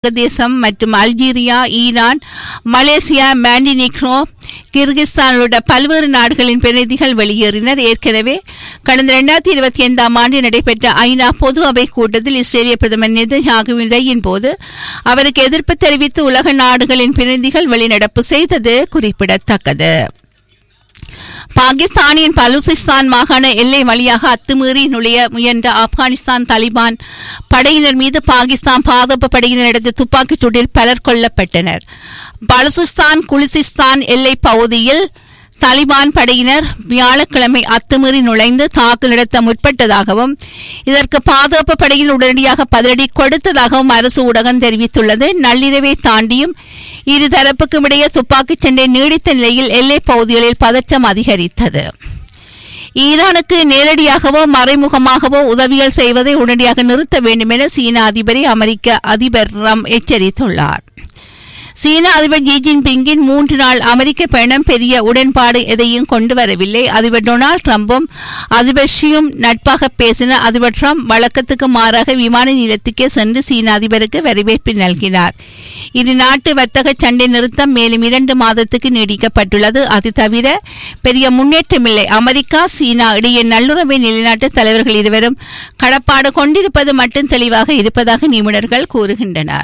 வங்கதேசம் மற்றும் Algeria Iran Malaysia Montenegro Kyrgyzstan உள்ளிட்ட பல்வேறு நாடுகளின் பிரதிநிதிகள் வெளியேறினர் ஏற்கனவே கடந்த இரண்டாயிரத்தி இருபத்தி ஐந்தாம் ஆண்டு நடைபெற்ற ஐநா பொது அவை கூட்டத்தில் இஸ்ரேலிய பிரதமர் நெதன்யாகுவின் உரையின் போது அவருக்கு எதிர்ப்பு தெரிவித்து உலக நாடுகளின் பிரதிநிதிகள் வெளிநடப்பு செய்தது குறிப்பிடத்தக்கது பாகிஸ்தானின் பலூசிஸ்தான் மாகாண எல்லை வழியாக அத்துமீறி நுழைய முயன்ற ஆப்கானிஸ்தான் தலிபான் படையினர் மீது பாகிஸ்தான் பாதுகாப்பு படையினர் நடத்திய துப்பாக்கிச் சூட்டில் பலர் கொல்லப்பட்டனர் பலுசிஸ்தான் குலிசிஸ்தான் எல்லை பகுதியில் தலிபான் படையினர் வியாழக்கிழமை அத்துமீறி நுழைந்து தாக்குதல் நடத்த முற்பட்டதாகவும் இதற்கு பாதுகாப்பு படையினர் உடனடியாக பதிலடி கொடுத்ததாகவும் அரசு ஊடகம் தெரிவித்துள்ளது நள்ளிரவை தாண்டியும் இரு தரப்புக்கும் இடையே துப்பாக்கிச் சண்டை நீடித்த நிலையில் எல்லைப் பகுதிகளில் பதற்றம் அதிகரித்தது ஈரானுக்கு நேரடியாகவோ மறைமுகமாகவோ உதவிகள் செய்வதை உடனடியாக நிறுத்த வேண்டும் என சீன அதிபரை அமெரிக்க அதிபர் ரம் எச்சரித்துள்ளார் சீன அதிபர் ஜி ஜின்பிங்கின் மூன்று நாள் அமெரிக்க பயணம் பெரிய உடன்பாடு எதையும் கொண்டு வரவில்லை அதிபர் டொனால்டு ட்ரம்பும் அதிபர் ஷியும் நட்பாக பேசின அதிபர் ட்ரம்ப் வழக்கத்துக்கு மாறாக விமான நிலையத்துக்கே சென்று சீன அதிபருக்கு வரவேற்பு நல்கினார் இரு நாட்டு வர்த்தக சண்டை நிறுத்தம் மேலும் இரண்டு மாதத்துக்கு நீடிக்கப்பட்டுள்ளது அது தவிர பெரிய முன்னேற்றமில்லை அமெரிக்கா சீனா இடையே நல்லுறவை நிலைநாட்ட தலைவர்கள் இருவரும் கடப்பாடு கொண்டிருப்பது மட்டும் தெளிவாக இருப்பதாக நிபுணர்கள் கூறுகின்றனர்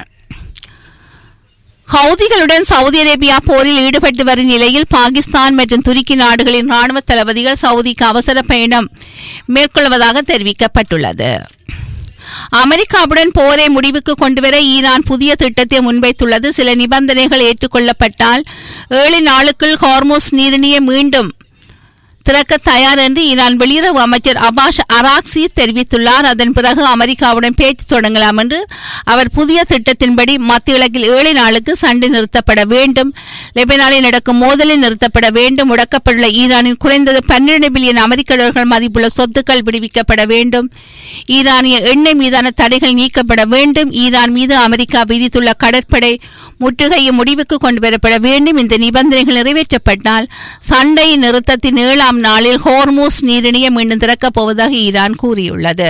ஹவுதிகளுடன் சவுதி அரேபியா போரில் ஈடுபட்டு வரும் நிலையில் பாகிஸ்தான் மற்றும் துருக்கி நாடுகளின் ராணுவ தளபதிகள் சவுதிக்கு அவசர பயணம் மேற்கொள்வதாக தெரிவிக்கப்பட்டுள்ளது அமெரிக்காவுடன் போரை முடிவுக்கு கொண்டுவர ஈரான் புதிய திட்டத்தை முன்வைத்துள்ளது சில நிபந்தனைகள் ஏற்றுக்கொள்ளப்பட்டால் ஏழு நாளுக்குள் ஹார்மோஸ் நீரிணியை மீண்டும் திறக்க தயார் என்று ஈரான் வெளியுறவு அமைச்சர் அபாஷ் அராக்சி தெரிவித்துள்ளார் அதன் பிறகு அமெரிக்காவுடன் பேச்சு தொடங்கலாம் என்று அவர் புதிய திட்டத்தின்படி மத்திய கிழக்கில் ஏழு நாளுக்கு சண்டை நிறுத்தப்பட வேண்டும் லெபனானில் நடக்கும் மோதலில் நிறுத்தப்பட வேண்டும் முடக்கப்பட்டுள்ள ஈரானின் குறைந்தது பன்னிரண்டு பில்லியன் அமெரிக்க டாலர்கள் மதிப்புள்ள சொத்துக்கள் விடுவிக்கப்பட வேண்டும் ஈரானிய எண்ணெய் மீதான தடைகள் நீக்கப்பட வேண்டும் ஈரான் மீது அமெரிக்கா விதித்துள்ள கடற்படை முற்றுகையை முடிவுக்கு கொண்டு வரப்பட வேண்டும் இந்த நிபந்தனைகள் நிறைவேற்றப்பட்டால் சண்டை நிறுத்தத்தின் ஏழாம் நாளில் ஹோர்மூஸ் நீரிணையை மீண்டும் திறக்கப் போவதாக ஈரான் கூறியுள்ளது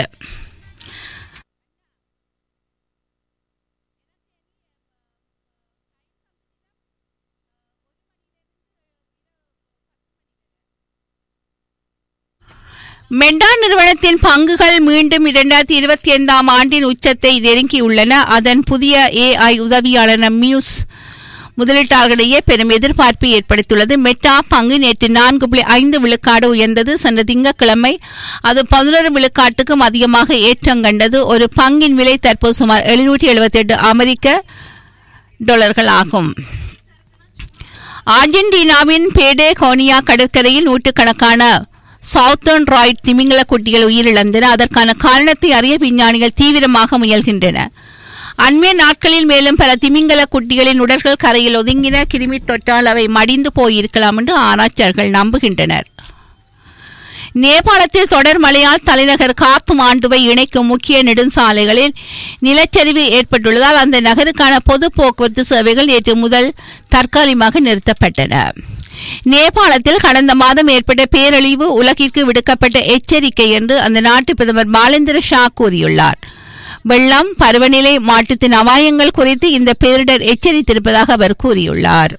மெண்டா நிறுவனத்தின் பங்குகள் மீண்டும் இரண்டாயிரத்தி இருபத்தி ஐந்தாம் ஆண்டின் உச்சத்தை நெருங்கியுள்ளன அதன் புதிய ஏஐ உதவியாளர் மியூஸ் முதலீட்டாளர்களிடையே பெரும் எதிர்பார்ப்பை ஏற்படுத்தியுள்ளது மெட்டா பங்கு நேற்று நான்கு புள்ளி ஐந்து விழுக்காடு உயர்ந்தது சென்ற திங்கட்கிழமை அது பதினோரு விழுக்காட்டுக்கும் அதிகமாக ஏற்றம் கண்டது ஒரு பங்கின் விலை தற்போது சுமார் எழுநூற்றி எழுபத்தி எட்டு அமெரிக்க டாலர்கள் ஆகும் அர்ஜென்டினாவின் பேடே கோனியா கடற்கரையில் நூற்றுக்கணக்கான சவுத்தர்ன் ராய்ட் திமிங்கல குட்டிகள் உயிரிழந்தன அதற்கான காரணத்தை அறிய விஞ்ஞானிகள் தீவிரமாக முயல்கின்றன அண்மைய நாட்களில் மேலும் பல திமிங்கல குட்டிகளின் உடல்கள் கரையில் ஒதுங்கின கிருமி தொற்றால் அவை மடிந்து போயிருக்கலாம் என்று ஆராய்ச்சியாளர்கள் நம்புகின்றனர் நேபாளத்தில் தொடர் மழையால் தலைநகர் காத்துமாண்டுவை இணைக்கும் முக்கிய நெடுஞ்சாலைகளில் நிலச்சரிவு ஏற்பட்டுள்ளதால் அந்த நகருக்கான பொது போக்குவரத்து சேவைகள் நேற்று முதல் தற்காலிகமாக நிறுத்தப்பட்டன நேபாளத்தில் கடந்த மாதம் ஏற்பட்ட பேரழிவு உலகிற்கு விடுக்கப்பட்ட எச்சரிக்கை என்று அந்த நாட்டு பிரதமர் பாலேந்திர ஷா கூறியுள்ளார் வெள்ளம் பருவநிலை மாற்றத்தின் அபாயங்கள் குறித்து இந்த பேரிடர் எச்சரித்திருப்பதாக அவர் கூறியுள்ளார்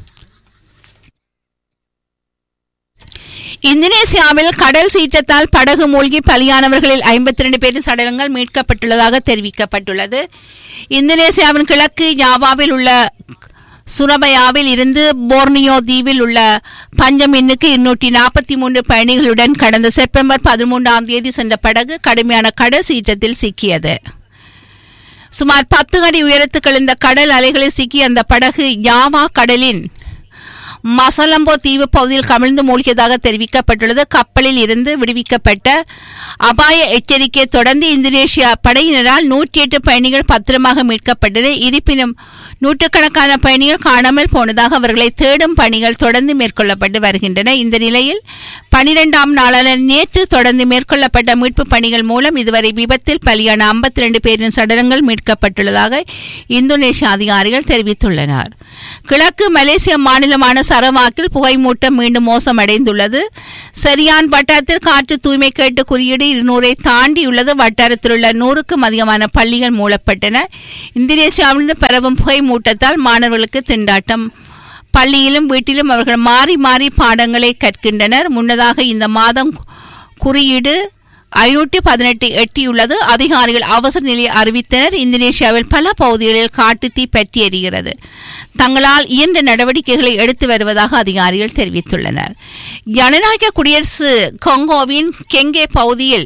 இந்தோனேசியாவில் கடல் சீற்றத்தால் படகு மூழ்கி பலியானவர்களில் ஐம்பத்தி ரெண்டு பேரின் சடலங்கள் மீட்கப்பட்டுள்ளதாக தெரிவிக்கப்பட்டுள்ளது இந்தோனேசியாவின் கிழக்கு ஜாவாவில் உள்ள சுரபயாவில் இருந்து போர்னியோ தீவில் உள்ள பஞ்சமின்னுக்கு இருநூற்றி நாற்பத்தி மூன்று பயணிகளுடன் கடந்த செப்டம்பர் பதிமூன்றாம் தேதி சென்ற படகு கடுமையான கடல் சீற்றத்தில் சிக்கியது சுமார் பத்து அடி உயரத்துக்கு எழுந்த கடல் அலைகளில் சிக்கி அந்த படகு யாவா கடலின் மசலம்போ தீவு பகுதியில் கவிழ்ந்து மூழ்கியதாக தெரிவிக்கப்பட்டுள்ளது கப்பலில் இருந்து விடுவிக்கப்பட்ட அபாய எச்சரிக்கையை தொடர்ந்து இந்தோனேஷியா படையினரால் நூற்றி எட்டு பயணிகள் பத்திரமாக மீட்கப்பட்டது இருப்பினும் நூற்றுக்கணக்கான பயணிகள் காணாமல் போனதாக அவர்களை தேடும் பணிகள் தொடர்ந்து மேற்கொள்ளப்பட்டு வருகின்றன இந்த நிலையில் பனிரெண்டாம் நாளான நேற்று தொடர்ந்து மேற்கொள்ளப்பட்ட மீட்பு பணிகள் மூலம் இதுவரை விபத்தில் பலியான ஐம்பத்தி ரெண்டு பேரின் சடலங்கள் மீட்கப்பட்டுள்ளதாக இந்தோனேஷிய அதிகாரிகள் தெரிவித்துள்ளனர் கிழக்கு மலேசிய மாநிலமான சரவாக்கில் புகைமூட்டம் மீண்டும் மோசமடைந்துள்ளது சரியான் வட்டாரத்தில் காற்று தூய்மை கேட்டு குறியீடு இருநூறை தாண்டியுள்ளது வட்டாரத்தில் உள்ள நூறுக்கும் அதிகமான பள்ளிகள் மூடப்பட்டன இந்தோனேசியாவிலிருந்து பரவும் புகை மூட்டத்தால் மாணவர்களுக்கு திண்டாட்டம் பள்ளியிலும் வீட்டிலும் அவர்கள் மாறி மாறி பாடங்களை கற்கின்றனர் முன்னதாக இந்த மாதம் குறியீடு ஐநூற்றி பதினெட்டு எட்டியுள்ளது அதிகாரிகள் அவசர நிலையை அறிவித்தனர் இந்தோனேஷியாவில் பல பகுதிகளில் காட்டுத்தீ பற்றி எரிகிறது தங்களால் இயன்ற நடவடிக்கைகளை எடுத்து வருவதாக அதிகாரிகள் தெரிவித்துள்ளனர் ஜனநாயக குடியரசு கொங்கோவின் கெங்கே பகுதியில்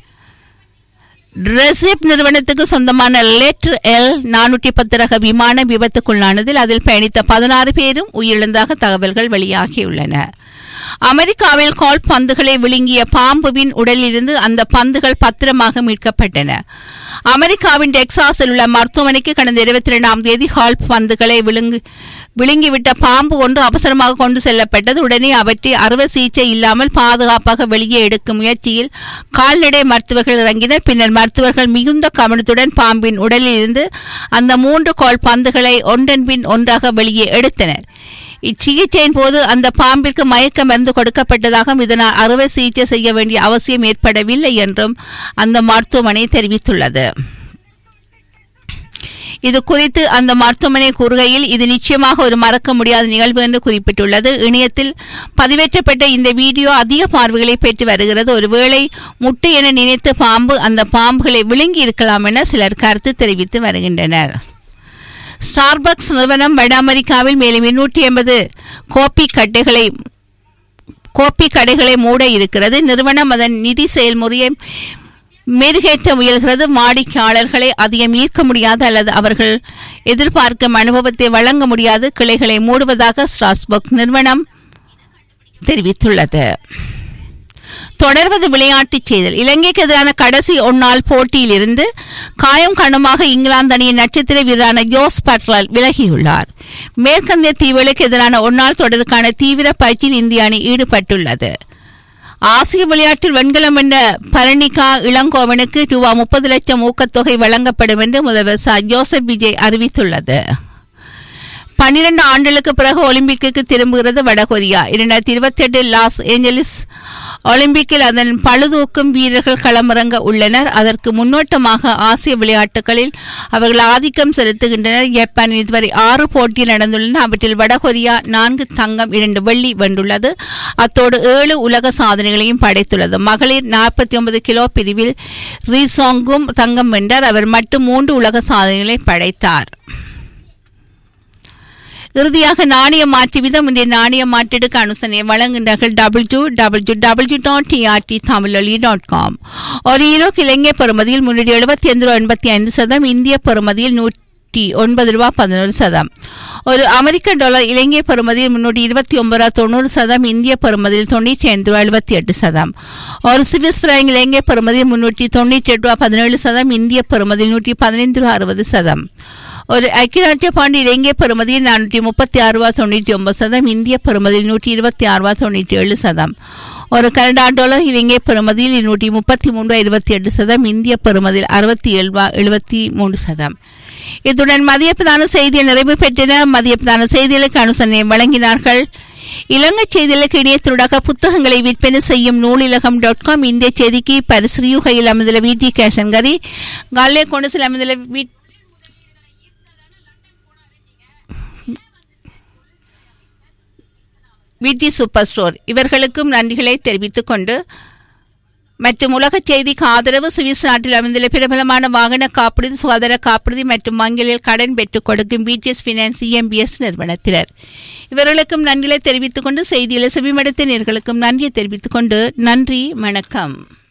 ரெசிப் நிறுவனத்துக்கு சொந்தமான லெட்டர் எல் நானூற்றி பத்து ரக விமான விபத்துக்குள்ளானதில் அதில் பயணித்த பதினாறு பேரும் உயிரிழந்ததாக தகவல்கள் வெளியாகியுள்ளன அமெரிக்காவில் கால் பந்துகளை விழுங்கிய பாம்புவின் உடலிலிருந்து அந்த பந்துகள் பத்திரமாக மீட்கப்பட்டன அமெரிக்காவின் டெக்சாஸில் உள்ள மருத்துவமனைக்கு கடந்த இருபத்தி இரண்டாம் தேதி ஹால் பந்துகளை விழுங்கு விழுங்கிவிட்ட பாம்பு ஒன்று அவசரமாக கொண்டு செல்லப்பட்டது உடனே அவற்றை அறுவை சிகிச்சை இல்லாமல் பாதுகாப்பாக வெளியே எடுக்கும் முயற்சியில் கால்நடை மருத்துவர்கள் இறங்கினர் பின்னர் மருத்துவர்கள் மிகுந்த கவனத்துடன் பாம்பின் உடலில் இருந்து அந்த மூன்று கோல் பந்துகளை ஒன்றன் பின் ஒன்றாக வெளியே எடுத்தனர் இச்சிகிச்சையின் போது அந்த பாம்பிற்கு மயக்க மருந்து கொடுக்கப்பட்டதாகவும் இதனால் அறுவை சிகிச்சை செய்ய வேண்டிய அவசியம் ஏற்படவில்லை என்றும் அந்த மருத்துவமனை தெரிவித்துள்ளது இது குறித்து அந்த மருத்துவமனை கூறுகையில் இது நிச்சயமாக ஒரு மறக்க முடியாத நிகழ்வு என்று குறிப்பிட்டுள்ளது இணையத்தில் பதிவேற்றப்பட்ட இந்த வீடியோ அதிக பார்வைகளை பெற்று வருகிறது ஒருவேளை முட்டை என நினைத்த பாம்பு அந்த பாம்புகளை விழுங்கி இருக்கலாம் என சிலர் கருத்து தெரிவித்து வருகின்றனர் ஸ்டார்பக்ஸ் நிறுவனம் வட அமெரிக்காவில் மேலும் இருநூற்றி எண்பது கோப்பி கட்டைகளை கோப்பி கடைகளை மூட இருக்கிறது நிறுவனம் அதன் நிதி செயல்முறையை மெருகேற்ற முயல்கிறது வாடிக்கையாளர்களை அதிகம் ஈர்க்க முடியாது அல்லது அவர்கள் எதிர்பார்க்கும் அனுபவத்தை வழங்க முடியாது கிளைகளை மூடுவதாக ஸ்ட்ராஸ்பர்க் நிறுவனம் தெரிவித்துள்ளது தொடர்வது விளையாட்டுச் செய்தல் இலங்கைக்கு எதிரான கடைசி ஒன்னாள் போட்டியிலிருந்து காயம் கணமாக இங்கிலாந்து அணியின் நட்சத்திர வீரரான ஜோஸ் பட்லர் விலகியுள்ளார் மேற்கந்திய தீவுகளுக்கு எதிரான ஒன்னாள் தொடருக்கான தீவிர பயிற்சியில் இந்திய அணி ஈடுபட்டுள்ளது ஆசிய விளையாட்டில் வெண்கலம் வென்ற பரணிகா இளங்கோவனுக்கு ரூபா முப்பது லட்சம் ஊக்கத்தொகை வழங்கப்படும் என்று முதல்வர் ச ஜோசப் விஜய் அறிவித்துள்ளது பன்னிரண்டு ஆண்டுகளுக்கு பிறகு ஒலிம்பிக்கு திரும்புகிறது வடகொரியா இரண்டாயிரத்தி இருபத்தி எட்டு லாஸ் ஏஞ்சலிஸ் ஒலிம்பிக்கில் அதன் பழுதூக்கும் வீரர்கள் களமிறங்க உள்ளனர் அதற்கு முன்னோட்டமாக ஆசிய விளையாட்டுகளில் அவர்கள் ஆதிக்கம் செலுத்துகின்றனர் ஜப்பானில் இதுவரை ஆறு போட்டிகள் நடந்துள்ளன அவற்றில் வடகொரியா நான்கு தங்கம் இரண்டு வெள்ளி வென்றுள்ளது அத்தோடு ஏழு உலக சாதனைகளையும் படைத்துள்ளது மகளிர் நாற்பத்தி ஒன்பது கிலோ பிரிவில் ரீசோங்கும் தங்கம் வென்றார் அவர் மட்டும் மூன்று உலக சாதனைகளை படைத்தார் இறுதியாக நாணய மாற்று விதம் இன்றைய நாணய மாற்றீடுக்கு அனுசரணையை வழங்குகின்றார்கள் double two double two double two dot TRT Tamiloli dot com ஒரு ஈரோக்கு இலங்கை பெறுமதியில் முன்னூற்றி எழுபத்தி ஐந்து ரூபா எண்பத்தி ஐந்து சதம் இந்திய பெறுமதியில் நூற்றி ஒன்பது ரூபா பதினோரு சதம் ஒரு அமெரிக்க டாலர் இலங்கை பெறுமதியில் முன்னூற்றி இருபத்தி ஒன்பது ரூபா தொண்ணூறு சதம் இந்திய பெறுமதியில் தொண்ணூற்றி ஐந்து ரூபா எழுபத்தி எட்டு சதம் ஒரு சுவிஸ் பிராங்க் இலங்கை பெறுமதியில் முன்னூற்றி தொண்ணூற்றி எட்டு ரூபா பதினேழு சதம் இந்திய பெறுமதியில் நூற்றி பதினைந்து ரூபா அறுபது சதம் ஒரு ஐக்கிய பாண்டி இலங்கை பெறுமதியில் நானூற்றி முப்பத்தி ஆறு ரூபா தொண்ணூற்றி ஒன்பது சதம் இந்திய பெறுமதியில் நூற்றி இருபத்தி ஆறு ரூபா தொண்ணூற்றி ஏழு சதம் ஒரு கனடா டாலர் இலங்கை பெறுமதியில் நூற்றி முப்பத்தி மூன்று ரூபா இருபத்தி எட்டு சதம் இந்திய பெறுமதியில் அறுபத்தி ஏழு ரூபா எழுபத்தி மூன்று சதம் இத்துடன் மதிய பிரதான செய்தியை நிறைவு பெற்றன மதிய பிரதான செய்திகளுக்கு அனுசரணை வழங்கினார்கள் இலங்கை செய்திகளுக்கு இணையத்தினூடாக புத்தகங்களை விற்பனை செய்யும் நூலிலகம் டாட் காம் இந்திய செய்திக்கு பரிசுரியுகையில் அமைந்துள்ள வீட்டி கேஷன்கரி காலே கொண்டசில் அமைந்துள்ள வீட் விடி சூப்பர் ஸ்டோர் இவர்களுக்கும் நன்றிகளை தெரிவித்துக் கொண்டு மற்றும் உலக செய்திக்கு ஆதரவு சுவிஸ் நாட்டில் அமைந்துள்ள பிரபலமான வாகன காப்புறுதி சுகாதார காப்புறுதி மற்றும் வங்கிகளில் கடன் பெற்றுக் கொடுக்கும் பிடிஎஸ் பினான்ஸ் இஎம்பிஎஸ் நிறுவனத்தினர் இவர்களுக்கும் நன்றிகளை தெரிவித்துக் கொண்டு செய்திகளை செவிமடுத்த நேர்களுக்கும் நன்றியை தெரிவித்துக் கொண்டு நன்றி வணக்கம்